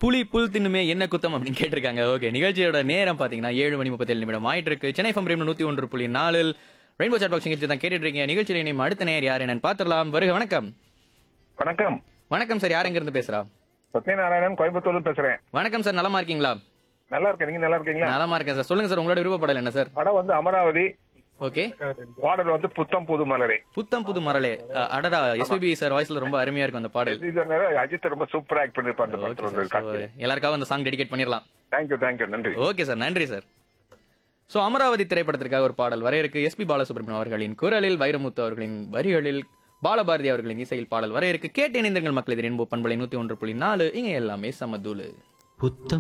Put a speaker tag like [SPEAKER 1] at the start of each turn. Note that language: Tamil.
[SPEAKER 1] புலி புல் தின்னுமே என்ன குத்தம் அப்படின்னு கேட்டிருக்காங்க ஓகே நிகழ்ச்சியோட நேரம் பாத்தீங்கன்னா ஏழு மணி முப்பத்தேழு நிமிடம் ஆயிட்டு இருக்கு சென்னை ஃபம் ரேம் நூத்தி ஒன்று புள்ளி நாலில் ரெயின்போ சாட் பாக்ஸ் நிகழ்ச்சி தான் கேட்டுட்டு இருக்கீங்க நிகழ்ச்சியில் இனிமே அடுத்த நேர் யார் என்னன்னு பாத்திரலாம் வருக வணக்கம்
[SPEAKER 2] வணக்கம்
[SPEAKER 1] வணக்கம் சார் யார் எங்க இருந்து பேசுறா
[SPEAKER 2] சத்யநாராயணன் கோயம்புத்தூர்ல பேசுறேன்
[SPEAKER 1] வணக்கம் சார் நலமா இருக்கீங்களா
[SPEAKER 2] நல்லா இருக்கேன் நீங்க நல்லா இருக்கீங்களா
[SPEAKER 1] நலமா இருக்கேன் சார் சொல்லுங்க சார் உங்களோட விருப்பப்படல் என்ன சார்
[SPEAKER 2] படம் வந்து அமராவதி
[SPEAKER 1] ஓகே
[SPEAKER 2] பாடல் வந்து புத்தம் புது மலரே
[SPEAKER 1] புத்தம் புது மரலே அ, அடடா எஸ்பிபி சார் வாய்ஸ்ல ரொம்ப அருமையா இருக்கும் அந்த பாடல்
[SPEAKER 2] இது நேரம் அஜித் ரொம்ப சூப்பரா ஆக்ட் பண்ணிருப்பாரு அந்த
[SPEAKER 1] ஓகே
[SPEAKER 2] படத்துல
[SPEAKER 1] சார்
[SPEAKER 2] வந்து
[SPEAKER 1] So, எல்லாருக்காகவும் அந்த சாங் டெடிகேட் பண்ணிடலாம்
[SPEAKER 2] தேங்க்யூ தேங்க்யூ நன்றி
[SPEAKER 1] ஓகே சார் நன்றி சார் ஸோ அமராவதி திரைப்படத்திற்காக ஒரு பாடல் வர இருக்கு எஸ்பி பாலசுப்ரமணியம் அவர்களின் குரலில் வைரமுத்து அவர்களின் வரிகளில் பாலபாரதி அவர்களின் இசையில் பாடல் வர இருக்கு கேட்டு இணைந்தங்கள் மக்கள் எதிரின் பண்பலை நூத்தி ஒன்று புள்ளி நாலு இங்க எல்லாமே சமதூளு
[SPEAKER 3] புத்தம்